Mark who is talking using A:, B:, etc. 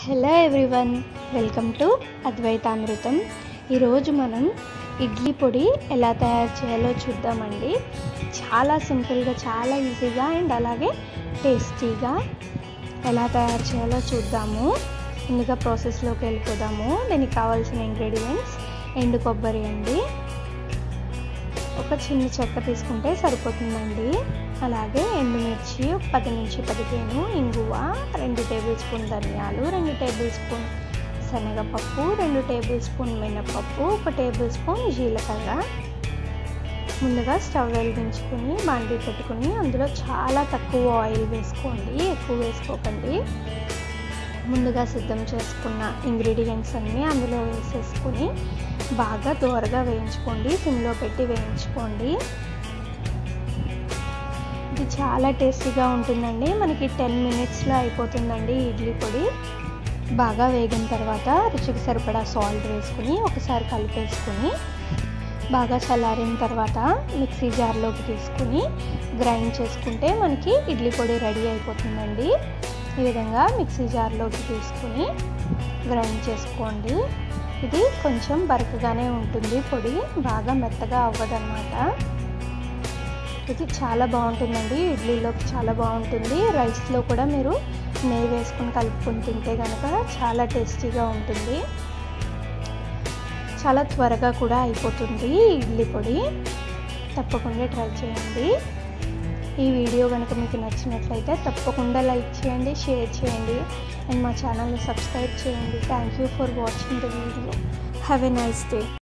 A: hello everyone welcome to Advaitamrutham ఈరోజు మనం ఇడ్లీ పొడి ఎలా తయారు చేయాలో చూద్దామండి చాలా సింపుల్గా చాలా ఈజీగా అండ్ అలాగే టేస్టీగా ఎలా తయారు చేయాలో చూద్దాము ముందుగా ప్రాసెస్లోకి వెళ్ళిపోదాము దీనికి కావాల్సిన ఇంగ్రీడియంట్స్ ఎండు కొబ్బరి అండి ఒక చిన్న చెక్క తీసుకుంటే సరిపోతుందండి అలాగే ఎండుమిర్చి ఒక పది నుంచి పదిహేను ఇంగువ రెండు టేబుల్ స్పూన్ ధనియాలు రెండు టేబుల్ స్పూన్ శనగపప్పు రెండు టేబుల్ స్పూన్ మినపప్పు ఒక టేబుల్ స్పూన్ జీలకర్ర ముందుగా స్టవ్ వెలిగించుకుని బాండీ పెట్టుకుని అందులో చాలా తక్కువ ఆయిల్ వేసుకోండి ఎక్కువ వేసుకోకండి ముందుగా సిద్ధం చేసుకున్న ఇంగ్రీడియంట్స్ అన్నీ అందులో వేసేసుకుని బాగా దోరగా వేయించుకోండి సిమ్లో పెట్టి వేయించుకోండి ఇది చాలా టేస్టీగా ఉంటుందండి మనకి టెన్ మినిట్స్లో అయిపోతుందండి ఇడ్లీ పొడి బాగా వేగిన తర్వాత రుచికి సరిపడా సాల్ట్ వేసుకుని ఒకసారి కలిపేసుకుని బాగా చల్లారిన తర్వాత మిక్సీ జార్లోకి తీసుకుని గ్రైండ్ చేసుకుంటే మనకి ఇడ్లీ పొడి రెడీ అయిపోతుందండి ఈ విధంగా మిక్సీ జార్లోకి తీసుకుని గ్రైండ్ చేసుకోండి ఇది కొంచెం బరకగానే ఉంటుంది పొడి బాగా మెత్తగా అవ్వదన్నమాట ఇది చాలా బాగుంటుందండి ఇడ్లీలోకి చాలా బాగుంటుంది రైస్లో కూడా మీరు నెయ్యి వేసుకొని కలుపుకొని తింటే కనుక చాలా టేస్టీగా ఉంటుంది చాలా త్వరగా కూడా అయిపోతుంది ఇడ్లీ పొడి తప్పకుండా ట్రై చేయండి ఈ వీడియో కనుక మీకు నచ్చినట్లయితే తప్పకుండా లైక్ చేయండి షేర్ చేయండి అండ్ మా ఛానల్ని సబ్స్క్రైబ్ చేయండి thank you for watching the video have a nice day